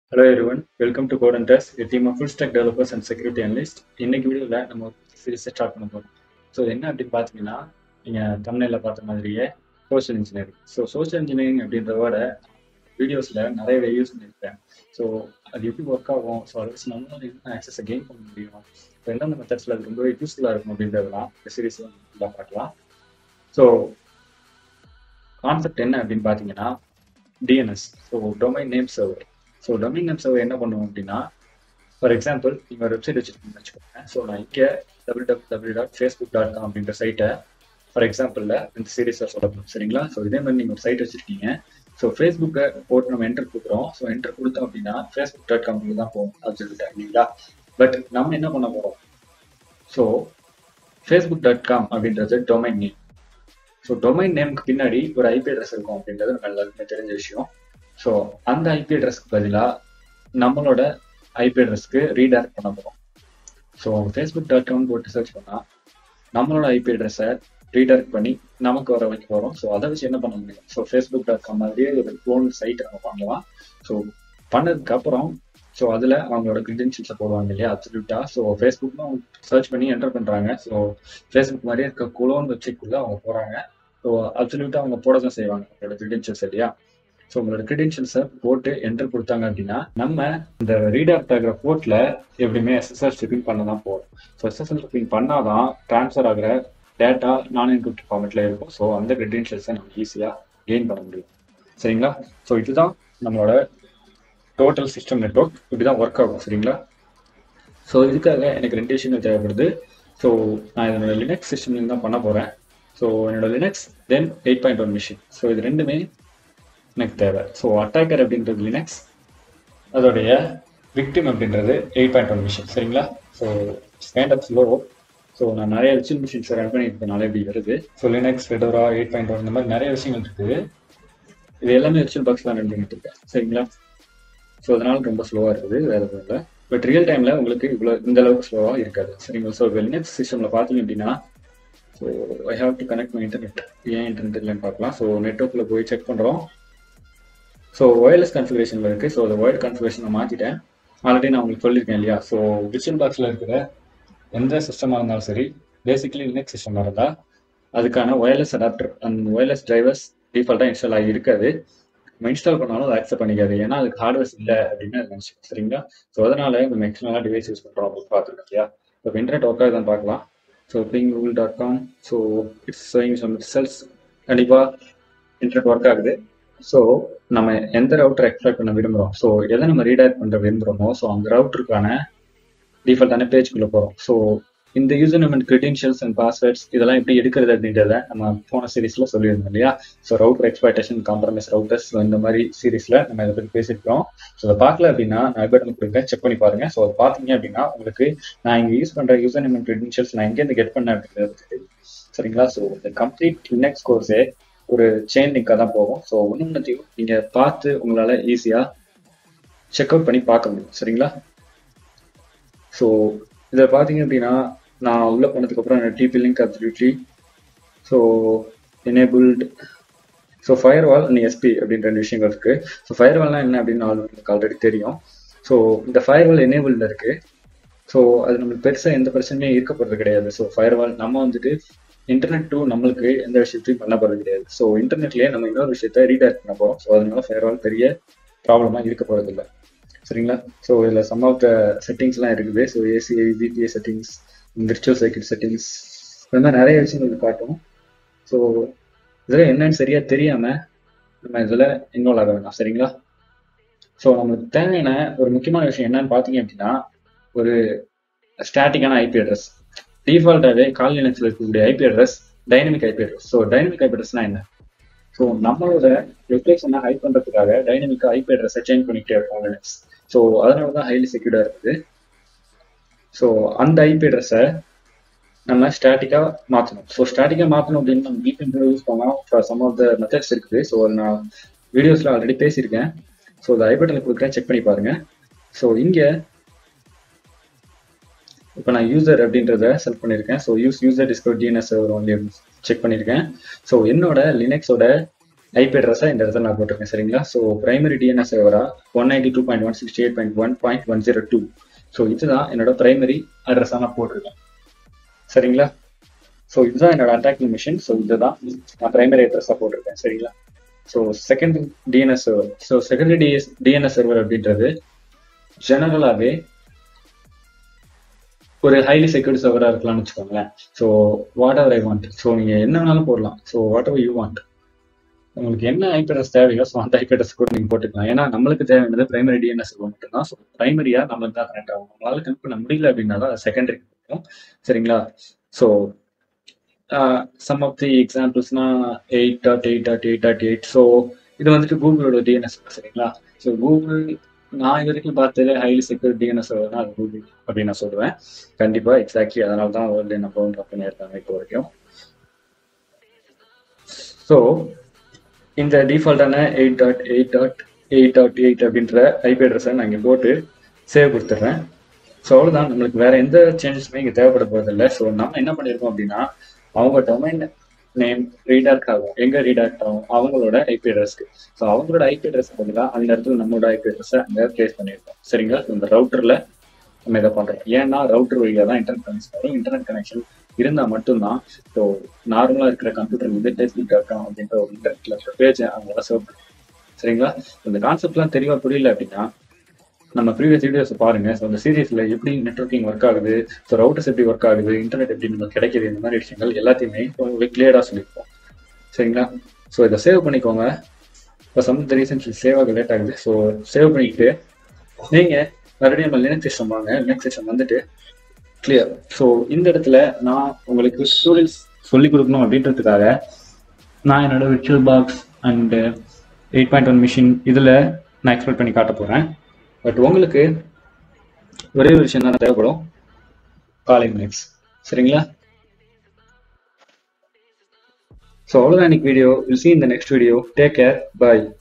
Hello everyone, welcome to Code and Test, a team of full stack developers and security analysts. இன்னைக்கு வீடியோவில் நம்ம ஒரு series start பண்ண போகிறோம் ஸோ என்ன அப்படின்னு பார்த்தீங்கன்னா நீங்கள் தமிழில் பார்த்த மாதிரியே social engineering so social engineering அப்படின்ற வேர்டை வீடியோஸில் நிறையவே யூஸ் பண்ணியிருக்கேன் ஸோ அது எப்படி ஒர்க் ஆகும் ஸோ அதை வச்சு நம்மளால ஆக்சஸை கெயின் பண்ண முடியும் ஸோ எந்தெந்த மெத்தட்ஸில் அது ரொம்பவே யூஸ்ஃபுல்லாக இருக்கும் அப்படின்றதெல்லாம் இந்த சீரீஸில் ஃபுல்லாக பார்க்கலாம் ஸோ கான்செப்ட் என்ன அப்படின்னு பார்த்தீங்கன்னா DNS so domain name server so domain name server என்ன பண்ணுவோம் அப்படின்னா ஃபார் எக்ஸாம்பிள் நீங்கள் ஒரு வெப்சைட் வச்சுருக்கீங்கன்னு வச்சுக்கோங்க ஸோ நான் இங்கே W W W dot Facebook dot com அப்படின்ற சைட்டை ஃபார் எக்ஸாம்பிளில் இந்த சீரீஸில் சொல்லணும் சரிங்களா ஸோ இதே மாதிரி நீங்கள் ஒரு சைட் வச்சுருக்கீங்க ஸோ ஃபேஸ்புக்கை போட்டு நம்ம என்டர் கொடுக்குறோம் ஸோ என்டர் கொடுத்தோம் அப்படின்னா ஃபேஸ்புக் டாட் காம்க்கு தான் போகும் அப்படின்னு இல்லைங்களா பட் நம்ம என்ன பண்ண போகிறோம் ஸோ ஃபேஸ்புக் டாட் காம் அப்படின்றது டொமைன் நேம் ஸோ டொமைன் நேமுக்கு பின்னாடி ஒரு ஐபி அட்ரஸ் இருக்கும் அப்படின்றது நம்ம எல்லாருக்குமே தெரிஞ்ச விஷயம் ஸோ அந்த ஐபி அட்ரஸ்க்கு பதிலாக நம்மளோட ஐபி அட்ரஸ்க்கு ரீடைரக்ட் பண்ண போகிறோம் ஸோ ஃபேஸ்புக் டாட் காம் போட்டு சர்ச் பண்ணால் நம்மளோட ஐபி அட்ரஸை ரீடைரக்ட் பண்ணி நமக்கு வர வைக்க போகிறோம் ஸோ அதை வச்சு என்ன பண்ண முடியும் ஸோ ஃபேஸ்புக் டாட் காம் மாதிரியே ஒரு க்ளோன் சைட் நம்ம பண்ணலாம் ஸோ பண்ணதுக்கு அப்புறம் ஸோ அதில் அவங்களோட கிரெடென்ஷியல்ஸை போடுவாங்க இல்லையா அப்சல்யூட்டாக ஸோ ஃபேஸ்புக்னு அவங்க சர்ச் பண்ணி என்டர் பண்ணுறாங்க ஸோ ஃபேஸ்புக் மாதிரியே இருக்க குளோன் வெப்சைட்குள்ளே அவங்க போகிறாங்க ஸோ அப்சல்யூட்டாக அவங்க போட தான் செய்வாங்க அவங்களோட கிரெடென்ஷியல்ஸ் இல்லையா ஸோ உங்களோட கிரெடென்ஷியல்ஸை போட்டு என்டர் கொடுத்தாங்க அப்படின்னா நம்ம இந்த ரீடாக்ட் ஆகிற போர்ட்டில் எப்படியுமே எஸ்எஸ்ஆர் ஸ்ட்ரிப்பிங் பண்ண தான் போகிறோம் ஸோ எஸ்எஸ்எல் ஸ்ட்ரிப்பிங் பண்ணால் தான் ட்ரான்ஸ்ஃபர் ஆகிற டேட்டா நான் என்கிரிப்ட் ஃபார்மெட்டில் இருக்கும் ஸோ அந்த கிரெடென்ஷியல்ஸை நம்ம ஈஸியாக கெயின் பண்ண முடியும் சரிங்களா ஸோ இதுதான் நம்மளோட டோட்டல் சிஸ்டம் நெட்ஒர்க் இப்படி தான் ஒர்க் ஆகும் சரிங்களா ஸோ இதுக்காக எனக்கு ரெண்டு விஷயங்கள் தேவைப்படுது ஸோ நான் என்னோட லினக்ஸ் சிஸ்டம்லேருந்து தான் பண்ண போகிறேன் ஸோ என்னோட Linux then eight point one machine so இது ரெண்டுமே எனக்கு தேவை ஸோ அட்டாக்கர் அப்படின்றது லினக்ஸ் அதோடைய விக்டிம் அப்படின்றது எயிட் பாயிண்ட் ஒன் மிஷின் சரிங்களா so scanned up slow so நான் நிறைய விர்ச்சுவல் மிஷின்ஸ் ரன் பண்ணியிருக்கனால இப்படி வருது so Linux Fedora eight point one இந்த மாதிரி நிறைய விஷயங்கள் இருக்குது இது எல்லாமே விர்ச்சுவல் பாக்ஸ் தான் ரன் பண்ணிட்டு இருக்கேன் சரிங்களா ஸோ அதனால ரொம்ப ஸ்லோவாக இருக்குது வேறு எதுவும் இல்லை பட் ரியல் டைமில் உங்களுக்கு இவ்வளோ இந்த அளவுக்கு ஸ்லோவாக இருக்காது சரிங்களா ஸோ இப்போ லினக்ஸ் சிஸ்டமில் பார்த்தீங்க அப்படின்னா so I have to connect my internet ஏன் இன்டர்நெட் இல்லைன்னு பார்க்கலாம் ஸோ நெட்ஒர்க்கில் போய் செக் பண்ணுறோம் ஸோ ஒயர்லெஸ் கன்ஃபிகரேஷனில் இருக்குது ஸோ அந்த ஒயர் கன்ஃபிகரேஷனை மாற்றிட்டேன் ஆல்ரெடி நான் உங்களுக்கு சொல்லியிருக்கேன் இல்லையா ஸோ விர்ச்சுவல் பாக்ஸில் இருக்கிற எந்த சிஸ்டமாக இருந்தாலும் சரி பேசிக்கலி லினக்ஸ் சிஸ்டமாக இருந்தால் அதுக்கான wireless adapter and wireless drivers டிஃபால்ட்டாக இன்ஸ்டால் ஆகி இருக்காது நம்ம இன்ஸ்டால் பண்ணாலும் அதை அக்செப்ட் பண்ணிக்காது ஏன்னா அதுக்கு ஹார்ட்வேர்ஸ் இல்லை அப்படின்னு அது நினச்சி சரிங்களா ஸோ அதனால நம்ம எக்ஸ்டர்னலாக டிவைஸ் யூஸ் பண்ணுறோம் அப்படின்னு பார்த்துருக்கோம் இல்லையா இப்போ இன்டர்நெட் ஒர்க் ஆகுதான்னு பார்க்கலாம் so ping Google dot com so it's showing some results கண்டிப்பாக இன்டர்நெட் ஒர்க் ஆகுது ஸோ நம்ம எந்த ரவுட்டர் எக்ஸ்ட்ராக்ட் பண்ண விரும்புகிறோம் ஸோ எதை நம்ம ரீடைரக்ட் பண்ணுற விரும்புகிறோமோ ஸோ அந்த ரவுட்டருக்கான டிஃபால்ட்டான பேஜ்குள்ளே போகிறோம் ஸோ இந்த user name and credentials and passwords இதெல்லாம் எப்படி எடுக்கிறது அப்படின்றத நம்ம போன சீரீஸ்ல சொல்லியிருந்தோம் இல்லையா so router expectation compromise routers இந்த மாதிரி சீரீஸ்ல நம்ம இதை பற்றி பேசியிருக்கோம் ஸோ அதை பார்க்கல அப்படின்னா நான் பட்டன் கொடுக்குறேன் செக் பண்ணி பாருங்க ஸோ அதை பார்த்தீங்க அப்படின்னா உங்களுக்கு நான் இங்கே யூஸ் பண்ற யூசர் நேம் அண்ட் கிரெடென்ஷியல்ஸ் நான் எங்கேருந்து கெட் பண்ணேன் அப்படின்றது சரிங்களா ஸோ இந்த கம்ப்ளீட் லினக்ஸ் கோர்ஸே ஒரு செயின் லிங்காக தான் போகும் ஸோ ஒன்றுத்தையும் நீங்க பார்த்து உங்களால ஈஸியா செக் அவுட் பண்ணி பார்க்க முடியும் சரிங்களா ஸோ இதை பார்த்தீங்க அப்படின்னா நான் உள்ளே போனதுக்கப்புறம் TP Link absolutely so enabled so firewall and SP அப்படின்ற ரெண்டு விஷயங்கள் இருக்கு ஸோ ஃபயர் வால்னா என்ன அப்படின்னு உங்களுக்கு ஆல்ரெடி தெரியும் ஸோ இந்த ஃபயர் வால் எனேபிள்ல இருக்கு ஸோ அது நம்மளுக்கு பெருசாக எந்த பிரச்சனையும் இருக்க போகிறது கிடையாது ஸோ ஃபயர் வால் நம்ம வந்துட்டு இன்டர்நெட் டூ நம்மளுக்கு எந்த விஷயத்தையும் பண்ண போகிறது கிடையாது ஸோ இன்டர்நெட்லேயே நம்ம இன்னொரு விஷயத்த ரீடைரக்ட் பண்ண போகிறோம் ஸோ அதனால ஃபயர் வால் பெரிய ப்ராப்ளமாக இருக்க போகிறது இல்லை சரிங்களா ஸோ இதில் சம் ஆஃப் த செட்டிங்ஸ்லாம் இருக்குது so ACI VPA settings virtual circuit settings இந்த மாதிரி நிறைய விஷயங்கள் காட்டும் ஸோ இதில் என்னன்னு சரியாக தெரியாமல் நம்ம இதில் இன்வால்வ் ஆக வேண்டாம் சரிங்களா ஸோ நம்மளுக்கு தேவையான ஒரு முக்கியமான விஷயம் என்னன்னு பார்த்தீங்க அப்படின்னா ஒரு ஸ்டாட்டிக்கான ஐபி அட்ரஸ் டிஃபால்ட்டாகவே கால் லினக்ஸில் இருக்கக்கூடிய IP address dynamic IP address so dynamic IP அட்ரஸ்னா என்ன ஸோ நம்மளோட ரிஃப்ளெக்ஷனை ஹை பண்ணுறதுக்காக டைனமிக்காக ஐபி அட்ரஸை சேஞ்ச் பண்ணிக்கிட்டே இருக்கும் லினக்ஸ் ஸோ அதனால தான் ஹைலி செக்யூர்டாக இருக்குது ஸோ அந்த ஐபி அட்ரஸை நம்ம ஸ்டாட்டிக்காக மாற்றணும் ஸோ ஸ்டாட்டிக்காக மாற்றணும் அப்படின்னு நம்ம வீக் யூஸ் பண்ணலாம் for some of the methods இருக்குது ஸோ நான் வீடியோஸில் ஆல்ரெடி பேசியிருக்கேன் ஸோ இந்த ஐபட்டனில் கொடுக்குறேன் செக் பண்ணி பாருங்க ஸோ இங்கே இப்போ நான் யூசர் அப்படின்றத செலக்ட் பண்ணியிருக்கேன் so use user discover DNS only check பண்ணியிருக்கேன் ஸோ என்னோட லினக்ஸோட ஐபி அட்ரஸா இந்த இடத்துல நான் போட்டிருக்கேன் சரிங்களா ஸோ பிரைமரி டிஎன்எஸ் சர்வரா one ninety two point one sixty eight point one point one zero two so இதுதான் என்னோட பிரைமரி அட்ரஸாக நான் போட்டிருக்கேன் சரிங்களா ஸோ இதுதான் என்னோட அட்டாக்கிங் மிஷின் ஸோ இதுதான் நான் பிரைமரி அட்ரஸாக போட்டிருக்கேன் சரிங்களா so second DNS server so secondary DS DNS server அப்படின்றது ஜெனரலாகவே ஒரு ஹைலி செக்யூர்ட் சர்வராக இருக்கலாம்னு வச்சுக்கோங்களேன் so whatever I want so நீங்கள் என்ன வேணாலும் போடலாம் so whatever you want உங்களுக்கு என்ன ஐபிஎஸ் தேவையோ ஸோ அந்த ஐபிஎஸ் கூட நீங்கள் போட்டுக்கலாம் ஏன்னா நம்மளுக்கு தேவையானது பிரைமரி டிஎன்எஸ் மட்டும்தான் ஸோ பிரைமரியாக நம்மளுக்கு தான் கனெக்ட் ஆகும் நம்மளால கனெக்ட் பண்ண முடியல அப்படின்னா தான் செகண்டரி இருக்கும் சரிங்களா ஸோ சம் ஆஃப் தி எக்ஸாம்பிள்ஸ்னா eight dot eight dot eight dot eight so இது வந்துட்டு கூகுளோட டிஎன்எஸ் சரிங்களா ஸோ கூகுள் நான் இது வரைக்கும் பார்த்ததுல ஹைலி செக்யூர் டிஎன்எஸ் அது கூகுள் அப்படின்னு நான் சொல்லுவேன் கண்டிப்பா எக்ஸாக்ட்லி அதனால தான் வேர்ல்டு நம்பர் ஒன் கம்பெனி இருக்காங்க இப்போ வரைக்கும் ஸோ இந்த டிஃபால்ட்டான eight dot eight dot eight dot eight அப்படின்ற ஐபி அட்ரஸை நான் இங்கே போட்டு சேவ் கொடுத்துட்றேன் ஸோ அவ்வளோதான் நம்மளுக்கு வேற எந்த சேஞ்சஸுமே இங்கே தேவைப்பட போகிறதில்ல ஸோ நம்ம என்ன பண்ணியிருக்கோம் அப்படின்னா அவங்க டொமைன் நேம் ரீடாக்ட் ஆகும் எங்க ரீடாக்ட் ஆகும் அவங்களோட ஐபி அட்ரஸ்க்கு ஸோ அவங்களோட ஐபி அட்ரஸ் பதிலாக அந்த இடத்துல நம்மளோட ஐபி அட்ரஸை அங்கே பிளேஸ் பண்ணியிருக்கோம் சரிங்களா இந்த ரவுட்டர்ல நம்ம இதை பண்றோம் ஏன்னா ரவுட்டர் வழியா தான் இன்டர்நெட் கனெக்ஷன் வரும் இன்டர்நெட் கனெக்ஷன் இருந்தா மட்டும்தான் ஸோ நார்மலா இருக்கிற கம்ப்யூட்டர் வந்து ஃபேஸ்புக் டாட் காம் அப்படின்ற ஒரு இன்டர்நெட்ல பேஜ் அவங்களால சர்வ் பண்ணும் சரிங்களா இந்த கான்செப்ட்லாம் தெளிவா புரியல அப்படின்னா நம்ம ப்ரீவியஸ் வீடியோஸ் பாருங்க ஸோ அந்த சீரீஸ்ல எப்படி நெட்ஒர்க்கிங் ஒர்க் ஆகுது ஸோ ரவுட்டர்ஸ் எப்படி ஒர்க் ஆகுது இன்டர்நெட் எப்படி நமக்கு கிடைக்குது இந்த மாதிரி விஷயங்கள் எல்லாத்தையுமே கிளியரா சொல்லியிருப்போம் சரிங்களா ஸோ இதை சேவ் பண்ணிக்கோங்க இப்போ சம் த ரீசன்ஸ் சேவ் ஆக லேட் ஆகுது ஸோ சேவ் பண்ணிக்கிட்டு நீங்க மறுபடியும் நம்ம லினக்ஸ் சிஸ்டம் வாங்க லினக்ஸ் சிஸ்டம் வந்துட்டு கிளியர் ஸோ இந்த இடத்துல நான் உங்களுக்கு ஸ்டூடெண்ட்ஸ் சொல்லி கொடுக்கணும் அப்படின்றதுக்காக நான் என்னோட virtual box and eight point one machine இதில் நான் எக்ஸ்பெக்ட் பண்ணி காட்ட போகிறேன் பட் உங்களுக்கு ஒரே ஒரு விஷயம் தான் தேவைப்படும் காலிங் மினிட்ஸ் சரிங்களா ஸோ அவ்வளோதான் இன்னைக்கு வீடியோ வில் சி இந்த நெக்ஸ்ட் வீடியோ டேக் கேர் பாய்